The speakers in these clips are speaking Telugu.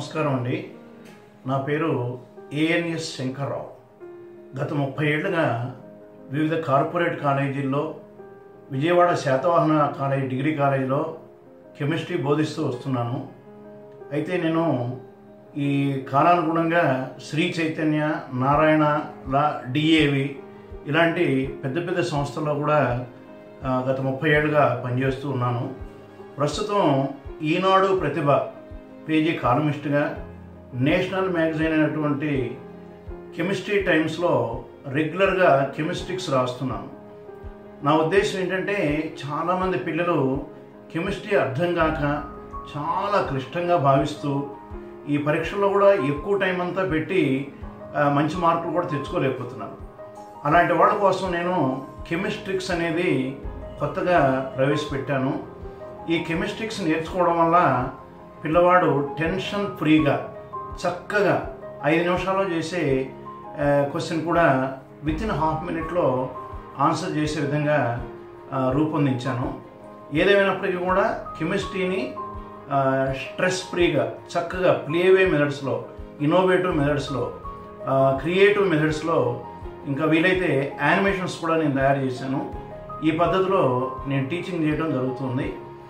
నమస్కారం అండి నా పేరు ఏఎన్ఎస్ శంకర్రావు గత ముప్పై ఏళ్ళుగా వివిధ కార్పొరేట్ కాలేజీల్లో విజయవాడ శాతవాహన కాలేజ్ డిగ్రీ కాలేజీలో కెమిస్ట్రీ బోధిస్తూ వస్తున్నాను అయితే నేను ఈ కాలానుగుణంగా శ్రీ చైతన్య నారాయణ లా డిఏవి ఇలాంటి పెద్ద పెద్ద సంస్థల్లో కూడా ఆ, గత ముప్పై ఏళ్ళుగా పనిచేస్తూ ఉన్నాను ప్రస్తుతం ఈనాడు ప్రతిభ పేజీ కాలమిస్ట్గా నేషనల్ మ్యాగజైన్ అయినటువంటి కెమిస్ట్రీ టైమ్స్లో రెగ్యులర్గా కెమిస్ట్రిక్స్ రాస్తున్నాను నా ఉద్దేశం ఏంటంటే చాలామంది పిల్లలు కెమిస్ట్రీ అర్థం కాక చాలా క్లిష్టంగా భావిస్తూ ఈ పరీక్షల్లో కూడా ఎక్కువ టైం అంతా పెట్టి ఆ, మంచి మార్కులు కూడా తెచ్చుకోలేకపోతున్నారు అలాంటి వాళ్ళ కోసం నేను కెమిస్ట్రిక్స్ అనేది కొత్తగా ప్రవేశపెట్టాను ఈ కెమిస్ట్రిక్స్ నేర్చుకోవడం వల్ల పిల్లవాడు టెన్షన్ ఫ్రీగా చక్కగా ఐదు నిమిషాల్లో చేసే క్వశ్చన్ కూడా విత్ ఇన్ హాఫ్ మినిట్లో ఆన్సర్ చేసే విధంగా ఆ, రూపొందించాను ఏదేమైనప్పటికీ కూడా కెమిస్ట్రీని ఆ, స్ట్రెస్ ఫ్రీగా చక్కగా ప్లేవే మెథడ్స్లో ఇన్నోవేటివ్ మెథడ్స్లో ఆ, క్రియేటివ్ మెథడ్స్లో ఇంకా వీలైతే యానిమేషన్స్ కూడా నేను తయారు చేశాను ఈ పద్ధతిలో నేను టీచింగ్ చేయడం జరుగుతుంది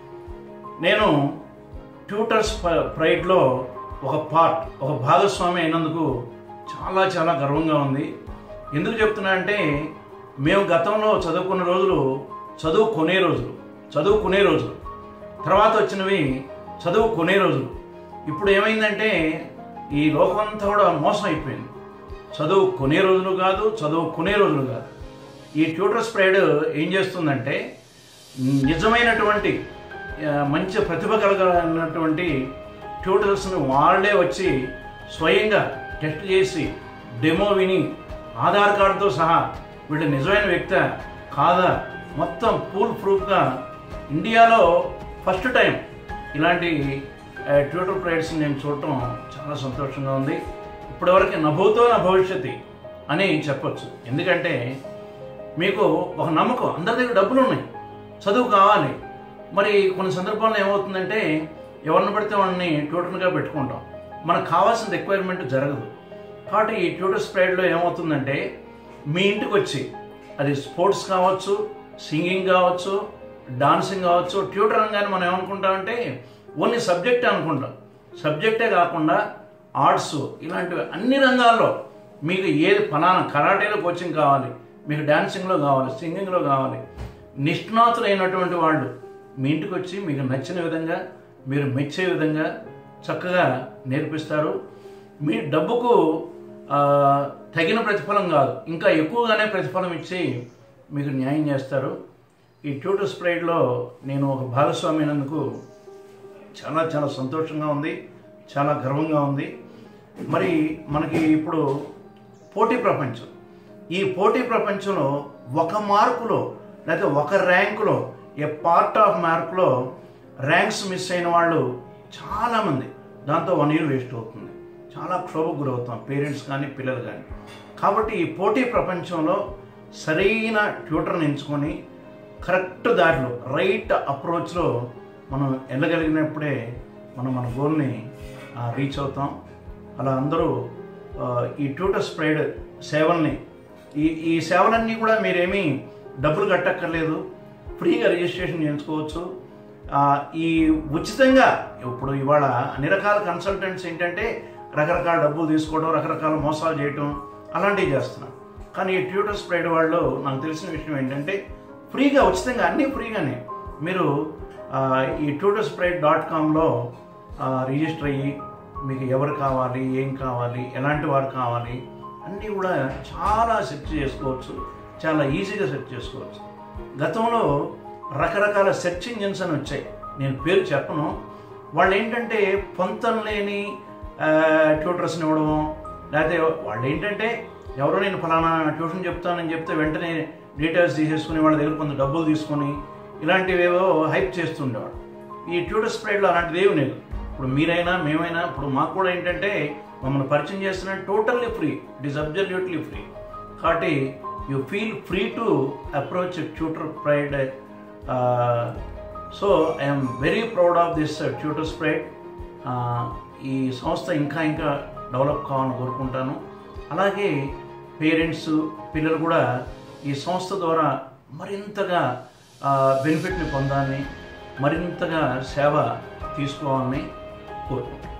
నేను ట్యూటర్స్ ప- ప్రైడ్లో ఒక పార్ట్ ఒక భాగస్వామి అయినందుకు చాలా చాలా గర్వంగా ఉంది ఎందుకు చెప్తున్నా అంటే మేము గతంలో చదువుకున్న రోజులు చదువు కొనే రోజులు చదువుకునే రోజులు తర్వాత వచ్చినవి చదువు కొనే రోజులు ఇప్పుడు ఏమైందంటే ఈ లోకమంతా కూడా మోసం అయిపోయింది చదువు కొనే రోజులు కాదు చదువు కొనే రోజులు కాదు ఈ ట్యూటర్ స్ప్రెడ్ ఏం చేస్తుందంటే నిజమైనటువంటి ఆ, మంచి ప్రతిభ కలగనటువంటి ట్యూటర్స్ని వాళ్ళే వచ్చి స్వయంగా టెస్ట్ చేసి డెమో విని ఆధార్ కార్డుతో సహా వీళ్ళు నిజమైన వ్యక్తి కాదా మొత్తం పూల్ ప్రూఫ్గా ఇండియాలో ఫస్ట్ టైం ఇలాంటి ఆ, ట్యూటర్ ప్రైడ్స్ నేను చూడటం చాలా సంతోషంగా ఉంది ఇప్పటివరకు నభూతో నా భవిష్యత్తు అని చెప్పొచ్చు ఎందుకంటే మీకు ఒక నమ్మకం అందరి దగ్గర డబ్బులు ఉన్నాయి చదువు కావాలి మరి కొన్ని సందర్భాల్లో ఏమవుతుందంటే ఎవరిని పడితే వాళ్ళని ట్యూటర్గా పెట్టుకుంటాం మనకు కావాల్సిన రిక్వైర్మెంట్ జరగదు కాబట్టి ఈ ట్యూటర్ స్ప్రైడ్లో ఏమవుతుందంటే మీ ఇంటికి వచ్చి అది స్పోర్ట్స్ కావచ్చు సింగింగ్ కావచ్చు డాన్సింగ్ కావచ్చు ట్యూటర్ అనగానే మనం ఏమనుకుంటామంటే ఓన్లీ సబ్జెక్ట్ అనుకుంటాం సబ్జెక్టే కాకుండా ఆర్ట్స్ ఇలాంటివి అన్ని రంగాల్లో మీకు ఏది ఫలానా కరాటేలో కోచింగ్ కావాలి మీకు డాన్సింగ్లో కావాలి సింగింగ్లో కావాలి నిష్ణాతులైనటువంటి వాళ్ళు మీ ఇంటికి వచ్చి మీకు నచ్చిన విధంగా మీరు మెచ్చే విధంగా చక్కగా నేర్పిస్తారు మీ డబ్బుకు ఆ, తగిన ప్రతిఫలం కాదు ఇంకా ఎక్కువగానే ప్రతిఫలం ఇచ్చి మీకు న్యాయం చేస్తారు ఈ ట్యూటర్ స్ప్రైడ్లో నేను ఒక భాగస్వామి అయినందుకు చాలా చాలా సంతోషంగా ఉంది చాలా గర్వంగా ఉంది మరి మనకి ఇప్పుడు పోటీ ప్రపంచం ఈ పోటీ ప్రపంచంలో ఒక మార్కులో లేదా ఒక ర్యాంకులో ఏ పార్ట్ ఆఫ్ మార్కులో ర్యాంక్స్ మిస్ అయిన వాళ్ళు చాలామంది దాంతో వన్ ఇయర్ వేస్ట్ అవుతుంది చాలా క్షోభకు గురవుతాం పేరెంట్స్ కానీ పిల్లలు కానీ కాబట్టి ఈ పోటీ ప్రపంచంలో సరైన ట్యూటర్ని ఎంచుకొని కరెక్ట్ దారిలో రైట్ అప్రోచ్లో మనం వెళ్ళగలిగినప్పుడే మనం మన గోల్ని రీచ్ అవుతాం అలా అందరూ ఆ, ఈ ట్యూటర్ స్ప్రైడ్ సేవల్ని ఈ ఈ సేవలన్నీ కూడా మీరేమీ డబ్బులు కట్టక్కర్లేదు ఫ్రీగా రిజిస్ట్రేషన్ చేయించుకోవచ్చు ఆ, ఈ ఉచితంగా ఇప్పుడు ఇవాళ అన్ని రకాల కన్సల్టెంట్స్ ఏంటంటే రకరకాల డబ్బులు తీసుకోవడం రకరకాల మోసాలు చేయటం అలాంటివి చేస్తున్నారు కానీ ఈ ట్యూటర్ స్ప్రైడ్ వాళ్ళు నాకు తెలిసిన విషయం ఏంటంటే ఫ్రీగా ఉచితంగా అన్నీ ఫ్రీగానే మీరు ఆ, ఈ ట్యూటర్ స్ప్రైడ్ డాట్ కామ్లో రిజిస్టర్ అయ్యి మీకు ఎవరు కావాలి ఏం కావాలి ఎలాంటి వారు కావాలి అన్నీ కూడా చాలా సెర్చ్ చేసుకోవచ్చు చాలా ఈజీగా సెర్చ్ చేసుకోవచ్చు గతంలో రకరకాల సెర్చ్ ఇంజిన్స్ అని వచ్చాయి నేను పేరు చెప్పను వాళ్ళు ఏంటంటే పొంతం లేని ఆ, ట్యూటర్స్ని ఇవ్వడం లేకపోతే వాళ్ళు ఏంటంటే ఎవరో నేను ఫలానా ట్యూషన్ చెప్తానని చెప్తే వెంటనే డీటెయిల్స్ తీసేసుకుని వాళ్ళ దగ్గర కొంత డబ్బులు తీసుకొని ఇలాంటివేవో హైప్ చేస్తుండేవాడు ఈ ట్యూటర్ స్ప్రైడ్లో అలాంటిది ఏమి లేదు ఇప్పుడు మీరైనా మేమైనా ఇప్పుడు మాకు కూడా ఏంటంటే మమ్మల్ని పరిచయం చేస్తున్న totally free it is absolutely free కాబట్టి you feel free to approach tutor pride so I'm very proud of this tutors pride ఆ, ఈ సంస్థ ఇంకా ఇంకా డెవలప్ కావాలని కోరుకుంటాను అలాగే పేరెంట్స్ పిల్లలు కూడా ఈ సంస్థ ద్వారా మరింతగా బెనిఫిట్ని పొందాలని మరింతగా సేవ తీసుకోవాలని కోరుకుంటున్నాను